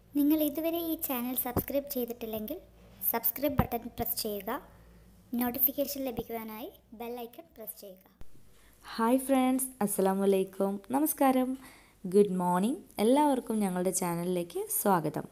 നിങ്ങൾ ഇതുവരെ ഈ ചാനൽ സബ്സ്ക്രൈബ് ചെയ്തിട്ടില്ലെങ്കിൽ സബ്സ്ക്രൈബ് ബട്ടൺ പ്രസ് ചെയ്യുക നോട്ടിഫിക്കേഷൻ ലഭിക്കുവാനായി ബെൽ ഐക്കൺ പ്രസ് ചെയ്യുക ഹായ് ഫ്രണ്ട്സ് അസ്സലാമു അലൈക്കും നമസ്കാരം ഗുഡ് മോർണിംഗ് എല്ലാവർക്കും ഞങ്ങളുടെ ചാനലിലേക്ക് സ്വാഗതം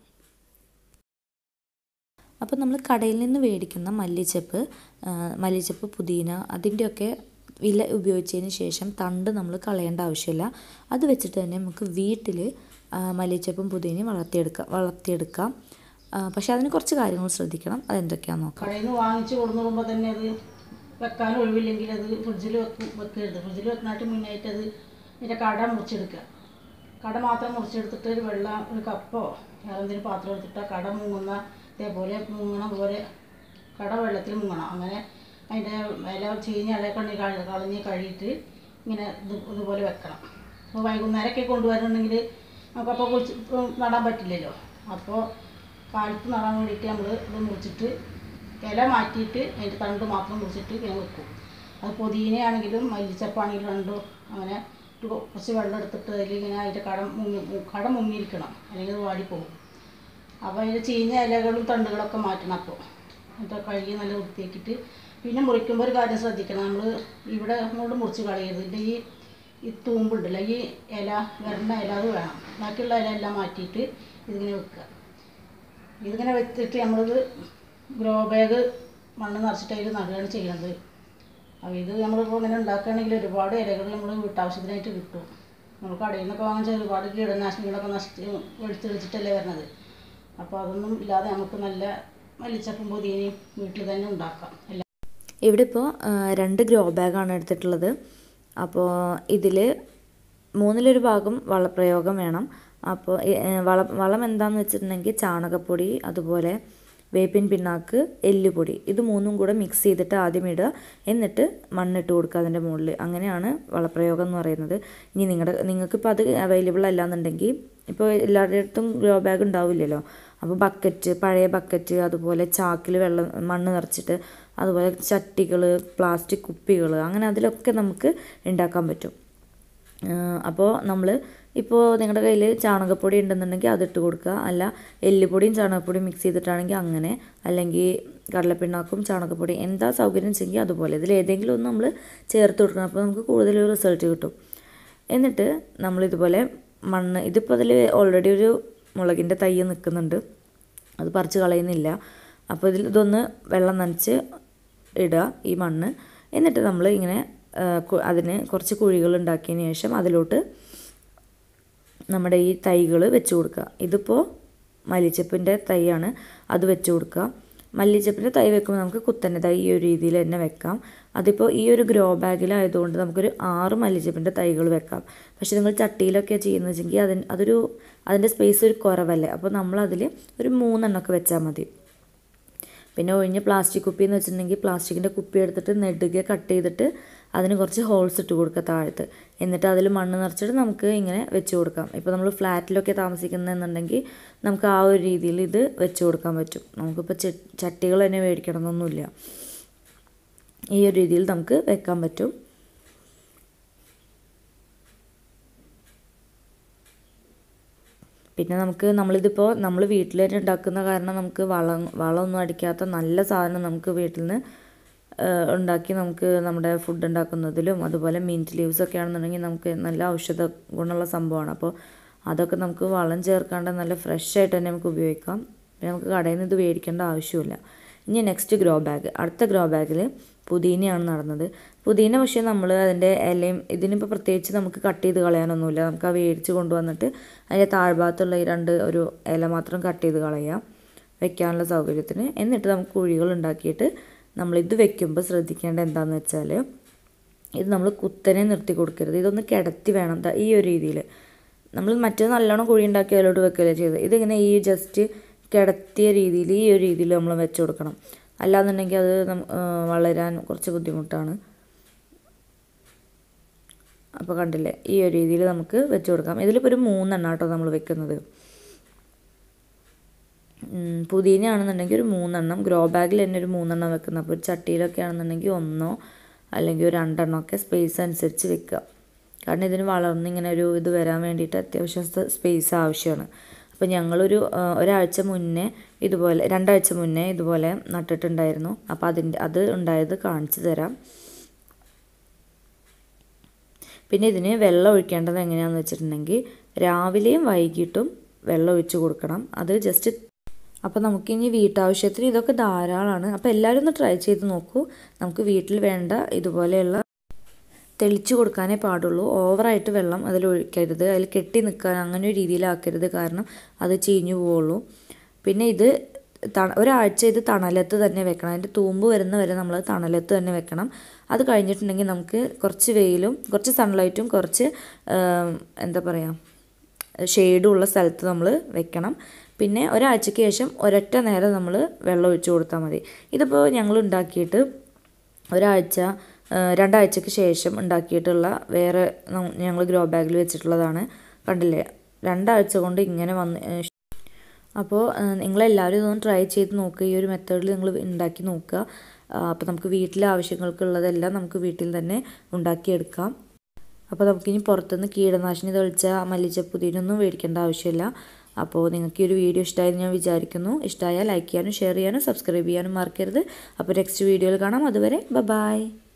അപ്പോൾ നമ്മൾ കടയിൽ നിന്ന് മേടിക്കുന്ന മല്ലിച്ചപ്പ് ആ, മല്ലിച്ചപ്പ് പുതിന അതിൻ്റെയൊക്കെ വില ഉപയോഗിച്ചതിന് ശേഷം തണ്ട് നമ്മൾ കളയേണ്ട ആവശ്യമില്ല അത് വെച്ചിട്ട് തന്നെ നമുക്ക് വീട്ടിൽ മല്ലിച്ചപ്പും പുതിനയും വളർത്തിയെടുക്കാം വളർത്തിയെടുക്കാം ആ, പക്ഷേ അതിന് കുറച്ച് കാര്യങ്ങൾ ശ്രദ്ധിക്കണം അതെന്തൊക്കെയാണെന്ന് നോക്കാം കടയിൽ നിന്ന് വാങ്ങിച്ച് കൊടുക്കുമ്പോൾ തന്നെ അത് വെക്കാൻ ഒഴിവില്ലെങ്കിൽ അത് ഫ്രിഡ്ജിൽ വെക്കും വെക്കരുത് ഫ്രിഡ്ജിൽ വെക്കാനായിട്ട് മുന്നായിട്ട് അത് അതിൻ്റെ കട മുറിച്ചെടുക്കുക കട മാത്രം മുറിച്ചെടുത്തിട്ട് ഒരു വെള്ളം ഒരു കപ്പോ വേറെ എന്തെങ്കിലും പാത്രം എടുത്തിട്ട് ആ കട മുങ്ങുന്ന ഇതേപോലെ മുങ്ങണ പോലെ കട വെള്ളത്തിൽ മുങ്ങണം അങ്ങനെ അതിൻ്റെ ഇല ചീഞ്ഞ ഇലയൊക്കെ ഉണ്ടെങ്കിൽ കള- കളഞ്ഞ് കഴുകിയിട്ട് ഇങ്ങനെ ഇത് ഇതുപോലെ വെക്കണം അപ്പോൾ വൈകുന്നേരമൊക്കെ കൊണ്ടുവരണമെങ്കിൽ നമുക്കപ്പോൾ കുളിച്ച് നടാൻ പറ്റില്ലല്ലോ അപ്പോൾ കാലത്ത് നടാൻ വേണ്ടിയിട്ട് നമ്മൾ ഇത് മുറിച്ചിട്ട് ഇല മാറ്റിയിട്ട് അതിൻ്റെ തണ്ട് മാത്രം മുറിച്ചിട്ട് ഇങ്ങനെ വെക്കും അത് പുതിനയാണെങ്കിലും മല്ലിച്ചപ്പാണെങ്കിലും രണ്ടും അങ്ങനെ ഒരു കുറച്ച് വെള്ളം എടുത്തിട്ട് അതിൽ ഇങ്ങനെ അതിൻ്റെ കട മുങ്ങി കട മുങ്ങിയിരിക്കണം അല്ലെങ്കിൽ അത് വാടിപ്പോകും അപ്പോൾ അതിൻ്റെ ചീഞ്ഞ ഇലകളും തണ്ടുകളൊക്കെ മാറ്റണം അപ്പോൾ എന്നിട്ട് കഴുകി നല്ല വൃത്തിയാക്കിയിട്ട് പിന്നെ മുറിക്കുമ്പോൾ ഒരു കാര്യം ശ്രദ്ധിക്കണം നമ്മൾ ഇവിടെ അങ്ങോട്ട് മുറിച്ച് കളയരുത് ഇതിൻ്റെ ഈ ഈ തൂമ്പുണ്ടല്ലോ ഈ ഇല വരണ്ട ഇല അത് വേണം ബാക്കിയുള്ള ഇല എല്ലാം മാറ്റിയിട്ട് ഇതിങ്ങനെ വെക്കുക ഇതിങ്ങനെ വെച്ചിട്ട് നമ്മളിത് ഗ്രോ ബാഗ് മണ്ണ് നിറച്ചിട്ട് അതിൽ നടുകയാണ് ചെയ്യണത് അപ്പോൾ ഇത് നമ്മളിപ്പോൾ ഇങ്ങനെ ഉണ്ടാക്കുകയാണെങ്കിൽ ഒരുപാട് ഇലകൾ നമ്മൾ വീട്ടാവശ്യത്തിനായിട്ട് കിട്ടും നമ്മൾ കടയിൽ നിന്നൊക്കെ വാങ്ങിച്ച ഒരുപാട് കീടനാശിനികളൊക്കെ നശിച്ച് വെളിച്ചെളിച്ചിട്ടല്ലേ വരണത് അപ്പോൾ അതൊന്നും ഇല്ലാതെ നമുക്ക് നല്ല മല്ലിച്ചപ്പും പുതിയനെയും വീട്ടിൽ തന്നെ ഉണ്ടാക്കാം എല്ലാം ഇവിടെ ഇപ്പോൾ രണ്ട് ഗ്രോ ബാഗാണ് എടുത്തിട്ടുള്ളത് അപ്പോൾ ഇതിൽ മൂന്നിലൊരു ഭാഗം വളപ്രയോഗം വേണം അപ്പോൾ ഈ- ഏ, വളം വളം എന്താണെന്ന് വെച്ചിട്ടുണ്ടെങ്കിൽ ചാണകപ്പൊടി അതുപോലെ വേപ്പിൻ പിണ്ണാക്ക് എല്ലുപൊടി ഇത് മൂന്നും കൂടെ മിക്സ് ചെയ്തിട്ട് ആദ്യം ഇടുക എന്നിട്ട് മണ്ണിട്ട് കൊടുക്കുക അതിൻ്റെ മുകളിൽ അങ്ങനെയാണ് വളപ്രയോഗം എന്ന് പറയുന്നത് ഇനി നിങ്ങളുടെ നിങ്ങൾക്കിപ്പോൾ അത് അവൈലബിൾ അല്ലാന്നുണ്ടെങ്കിൽ ഇപ്പോൾ എല്ലാവരുടെ അടുത്തും ഗ്രോ ബാഗ് ഉണ്ടാവില്ലല്ലോ അപ്പോൾ ബക്കറ്റ് പഴയ ബക്കറ്റ് അതുപോലെ ചാക്കിൽ വെള്ളം മണ്ണ് നിറച്ചിട്ട് അതുപോലെ ചട്ടികൾ പ്ലാസ്റ്റിക് കുപ്പികൾ അങ്ങനെ അതിലൊക്കെ നമുക്ക് ഉണ്ടാക്കാൻ പറ്റും അപ്പോൾ നമ്മൾ ഇപ്പോൾ നിങ്ങളുടെ കയ്യിൽ ചാണകപ്പൊടി ഉണ്ടെന്നുണ്ടെങ്കിൽ അതിട്ട് കൊടുക്കുക അല്ല എല്ലുപൊടിയും ചാണകപ്പൊടിയും മിക്സ് ചെയ്തിട്ടാണെങ്കിൽ അങ്ങനെ അല്ലെങ്കിൽ കടലപ്പിണ്ണാക്കും ചാണകപ്പൊടി എന്താ സൗകര്യം വെച്ചെങ്കിൽ അതുപോലെ ഇതിൽ ഏതെങ്കിലും ഒന്ന് നമ്മൾ ചേർത്ത് കൊടുക്കണം അപ്പോൾ നമുക്ക് കൂടുതൽ റിസൾട്ട് കിട്ടും എന്നിട്ട് നമ്മളിതുപോലെ മണ്ണ് ഇതിപ്പോൾ അതിൽ ഓൾറെഡി ഒരു മുളകിൻ്റെ തൈ നിൽക്കുന്നുണ്ട് അത് പറിച്ച് കളയുന്നില്ല അപ്പോൾ ഇതിൽ ഇതൊന്ന് വെള്ളം നനച്ച് ഇടുക ഈ മണ്ണ് എന്നിട്ട് നമ്മൾ ഇങ്ങനെ ആ, കു- അതിന് കുറച്ച് കുഴികൾ ഉണ്ടാക്കിയതിന് ശേഷം അതിലോട്ട് നമ്മുടെ ഈ തൈകൾ വെച്ച് കൊടുക്കുക ഇതിപ്പോൾ മല്ലിച്ചപ്പിൻ്റെ തൈയാണ് അത് വെച്ച് കൊടുക്കുക മല്ലിച്ചപ്പിൻ്റെ തൈ വെക്കുമ്പോൾ നമുക്ക് കുത്തന്നെ തൈ ഈ ഒരു രീതിയിൽ തന്നെ വെക്കാം അതിപ്പോൾ ഈ ഒരു ഗ്രോ ബാഗിലായതുകൊണ്ട് നമുക്കൊരു ആറ് മല്ലിച്ചപ്പിൻ്റെ തൈകൾ വെക്കാം പക്ഷെ നിങ്ങൾ ചട്ടിയിലൊക്കെ ചെയ്യുന്നത് വെച്ചെങ്കിൽ അതിന് അതൊരു അതിൻ്റെ സ്പേസ് ഒരു കുറവല്ലേ അപ്പോൾ നമ്മളതിൽ ഒരു മൂന്നെണ്ണമൊക്കെ വെച്ചാൽ മതി പിന്നെ ഒഴിഞ്ഞ പ്ലാസ്റ്റിക് കുപ്പി എന്ന് വെച്ചിട്ടുണ്ടെങ്കിൽ പ്ലാസ്റ്റിക്കിൻ്റെ കുപ്പി എടുത്തിട്ട് നെടുകെ കട്ട് ചെയ്തിട്ട് അതിന് കുറച്ച് ഹോൾസ് ഇട്ട് കൊടുക്കുക താഴത്ത് എന്നിട്ട് അതിൽ മണ്ണ് നിറച്ചിട്ട് നമുക്ക് ഇങ്ങനെ വെച്ച് കൊടുക്കാം ഇപ്പോൾ നമ്മൾ ഫ്ലാറ്റിലൊക്കെ താമസിക്കുന്നതെന്നുണ്ടെങ്കിൽ നമുക്ക് ആ ഒരു രീതിയിൽ ഇത് വെച്ച് കൊടുക്കാൻ പറ്റും നമുക്കിപ്പോൾ ചെ- ചട്ടികൾ തന്നെ മേടിക്കണം എന്നൊന്നുമില്ല ഈ ഒരു രീതിയിൽ നമുക്ക് വെക്കാൻ പറ്റും പിന്നെ നമുക്ക് നമ്മളിതിപ്പോൾ നമ്മൾ വീട്ടിൽ തന്നെ ഉണ്ടാക്കുന്ന കാരണം നമുക്ക് വളം വളമൊന്നും അടിക്കാത്ത നല്ല സാധനം നമുക്ക് വീട്ടിൽ നിന്ന് ഉണ്ടാക്കി നമുക്ക് നമ്മുടെ ഫുഡ് ഉണ്ടാക്കുന്നതിലും അതുപോലെ മിൻറ്റ് ലീവ്സ് ഒക്കെ ആണെന്നുണ്ടെങ്കിൽ നമുക്ക് നല്ല ഔഷധ ഗുണമുള്ള സംഭവമാണ് അപ്പോൾ അതൊക്കെ നമുക്ക് വളം ചേർക്കാണ്ട് നല്ല ഫ്രഷ് ആയിട്ട് തന്നെ നമുക്ക് ഉപയോഗിക്കാം പിന്നെ നമുക്ക് കടയിൽ നിന്ന് ഇത് മേടിക്കേണ്ട ആവശ്യമില്ല ഇനി നെക്സ്റ്റ് ഗ്രോ ബാഗ് അടുത്ത ഗ്രോ ബാഗിൽ പുതിനയാണ് നടന്നത് പുതിന പക്ഷേ നമ്മൾ അതിൻ്റെ ഇലയും ഇതിനിപ്പോൾ പ്രത്യേകിച്ച് നമുക്ക് കട്ട് ചെയ്ത് കളയാനൊന്നുമില്ല നമുക്ക് ആ മേടിച്ച് കൊണ്ടുവന്നിട്ട് അതിൻ്റെ താഴ്ഭാഗത്തുള്ള ഈ രണ്ട് ഒരു ഇല മാത്രം കട്ട് ചെയ്ത് കളയാം വെക്കാനുള്ള സൗകര്യത്തിന് എന്നിട്ട് നമുക്ക് കുഴികൾ ഉണ്ടാക്കിയിട്ട് നമ്മളിത് വെക്കുമ്പോൾ ശ്രദ്ധിക്കേണ്ട എന്താണെന്ന് വെച്ചാൽ ഇത് നമ്മൾ കുത്തനെ നിർത്തി കൊടുക്കരുത് ഇതൊന്ന് കിടത്തി വേണം ദാ ഈ ഒരു രീതിയിൽ നമ്മൾ മറ്റേ നല്ലോണം കുഴി ഉണ്ടാക്കി അതിലോട്ട് വെക്കുകയല്ലേ ചെയ്തത് ഇതിങ്ങനെ ഈ ജസ്റ്റ് കിടത്തിയ രീതിയിൽ ഈ ഒരു രീതിയിൽ നമ്മൾ വെച്ച് കൊടുക്കണം അല്ലാന്നുണ്ടെങ്കിൽ അത് നം- ആ, വളരാൻ കുറച്ച് ബുദ്ധിമുട്ടാണ് അപ്പോൾ കണ്ടില്ലേ ഈ ഒരു രീതിയിൽ നമുക്ക് വെച്ച് കൊടുക്കാം ഇതിലിപ്പോൾ ഒരു മൂന്നെണ്ണം കേട്ടോ നമ്മൾ വെക്കുന്നത് ഉം, പുതിനയാണെന്നുണ്ടെങ്കിൽ ഒരു മൂന്നെണ്ണം ഗ്രോ ബാഗിൽ തന്നെ ഒരു മൂന്നെണ്ണം വെക്കുന്നത് അപ്പോൾ ഒരു ചട്ടിയിലൊക്കെ ആണെന്നുണ്ടെങ്കിൽ ഒന്നോ അല്ലെങ്കിൽ ഒരു രണ്ടെണ്ണോ ഒക്കെ സ്പേസ് അനുസരിച്ച് വെക്കുക കാരണം ഇതിന് വളർന്നിങ്ങനെ ഒരു ഇത് വരാൻ വേണ്ടിയിട്ട് അത്യാവശ്യം സ്പേസ് ആവശ്യമാണ് അപ്പോൾ ഞങ്ങളൊരു ആ, ഒരാഴ്ച മുന്നേ ഇതുപോലെ രണ്ടാഴ്ച മുന്നേ ഇതുപോലെ നട്ടിട്ടുണ്ടായിരുന്നു അപ്പോൾ അതിൻ്റെ അത് ഉണ്ടായത് കാണിച്ചു തരാം പിന്നെ ഇതിന് വെള്ളം ഒഴിക്കേണ്ടത് എങ്ങനെയാണെന്ന് വെച്ചിട്ടുണ്ടെങ്കിൽ രാവിലെയും വൈകിട്ടും വെള്ളം ഒഴിച്ച് കൊടുക്കണം അത് ജസ്റ്റ് അപ്പോൾ നമുക്കിനി വീട്ടാവശ്യത്തിന് ഇതൊക്കെ ധാരാളമാണ് അപ്പോൾ എല്ലാവരും ഒന്ന് ട്രൈ ചെയ്ത് നോക്കൂ നമുക്ക് വീട്ടിൽ വേണ്ട ഇതുപോലെയുള്ള തെളിച്ചു കൊടുക്കാനേ പാടുള്ളൂ ഓവറായിട്ട് വെള്ളം അതിൽ ഒഴിക്കരുത് അതിൽ കെട്ടി നിൽക്കാൻ അങ്ങനെ ഒരു രീതിയിലാക്കരുത് കാരണം അത് ചീഞ്ഞു പോവുള്ളൂ പിന്നെ ഇത് തണ ഒരാഴ്ച ഇത് തണലത്ത് തന്നെ വെക്കണം അതിൻ്റെ തൂമ്പ് വരുന്ന വരെ നമ്മൾ തണലത്ത് തന്നെ വെക്കണം അത് കഴിഞ്ഞിട്ടുണ്ടെങ്കിൽ നമുക്ക് കുറച്ച് വെയിലും കുറച്ച് സൺലൈറ്റും കുറച്ച് ആം, എന്താ പറയുക ഷെയ്ഡും ഉള്ള സ്ഥലത്ത് നമ്മൾ വെക്കണം പിന്നെ ഒരാഴ്ചയ്ക്ക് ശേഷം ഒരൊറ്റ നേരം നമ്മൾ വെള്ളം ഒഴിച്ച് കൊടുത്താൽ മതി ഇതിപ്പോൾ ഞങ്ങൾ ഉണ്ടാക്കിയിട്ട് ഒരാഴ്ച ആ, രണ്ടാഴ്ചയ്ക്ക് ശേഷം ഉണ്ടാക്കിയിട്ടുള്ള വേറെ ഞങ്ങൾ ഗ്രോ ബാഗിൽ വെച്ചിട്ടുള്ളതാണ് കണ്ടില്ലേ രണ്ടാഴ്ച കൊണ്ട് ഇങ്ങനെ വന്ന് ഏ, അപ്പോൾ ആ, നിങ്ങളെല്ലാവരും ഇതൊന്ന് ട്രൈ ചെയ്ത് നോക്കുക ഈ ഒരു മെത്തേഡിൽ നിങ്ങൾ ഉണ്ടാക്കി നോക്കുക ആ, അപ്പോൾ നമുക്ക് വീട്ടിലെ ആവശ്യങ്ങൾക്കുള്ളതെല്ലാം നമുക്ക് വീട്ടിൽ തന്നെ ഉണ്ടാക്കിയെടുക്കാം അപ്പോൾ നമുക്കിനി പുറത്തുനിന്ന് കീടനാശിനി തെളിച്ച മല്ലിച്ച പുതിനൊന്നും മേടിക്കേണ്ട ആവശ്യമില്ല അപ്പോൾ നിങ്ങൾക്ക് ഈ ഒരു വീഡിയോ ഇഷ്ടമായെന്ന് ഞാൻ വിചാരിക്കുന്നു ഇഷ്ടമായാൽ ലൈക്ക് ചെയ്യാനും ഷെയർ ചെയ്യാനും സബ്സ്ക്രൈബ് ചെയ്യാനും മറക്കരുത് അപ്പോൾ നെക്സ്റ്റ് വീഡിയോയിൽ കാണാം അതുവരെ ബൈ